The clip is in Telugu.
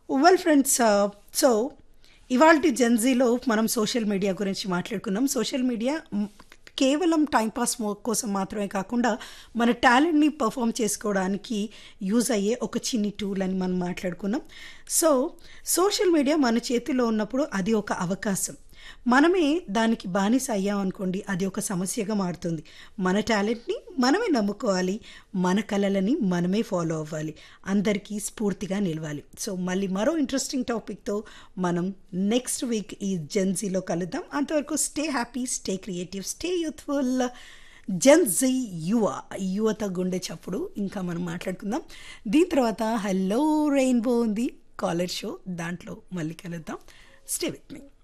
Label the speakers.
Speaker 1: వెల్ ఫ్రెండ్స్ సో ఇవాళ జెన్జీలో మనం సోషల్ మీడియా గురించి మాట్లాడుకున్నాం సోషల్ మీడియా మ్, కేవలం టైంపాస్ కోసం మాత్రమే కాకుండా మన టాలెంట్ని పర్ఫామ్ చేసుకోవడానికి యూజ్ అయ్యే ఒక చిన్ని టూల్ అని మనం మాట్లాడుకున్నాం సో సోషల్ మీడియా మన చేతిలో ఉన్నప్పుడు అది ఒక అవకాశం మనమే దానికి బానిస అయ్యాం అనుకోండి అది ఒక సమస్యగా మారుతుంది మన టాలెంట్ని మనమే నమ్ముకోవాలి మన కళలని మనమే ఫాలో అవ్వాలి అందరికీ స్ఫూర్తిగా నిలవాలి సో మళ్ళీ మరో ఇంట్రెస్టింగ్ టాపిక్తో మనం నెక్స్ట్ వీక్ ఈ జెన్జీలో కలుద్దాం అంతవరకు stay happy stay creative stay youthful Gen Z యువ యువత గుండె చప్పుడు ఇంకా మనం మాట్లాడుకుందాం దీని తర్వాత హలో రెయిన్బో ఉంది కాలర్ షో దాంట్లో మళ్ళీ కలుద్దాం స్టే విత్ మీ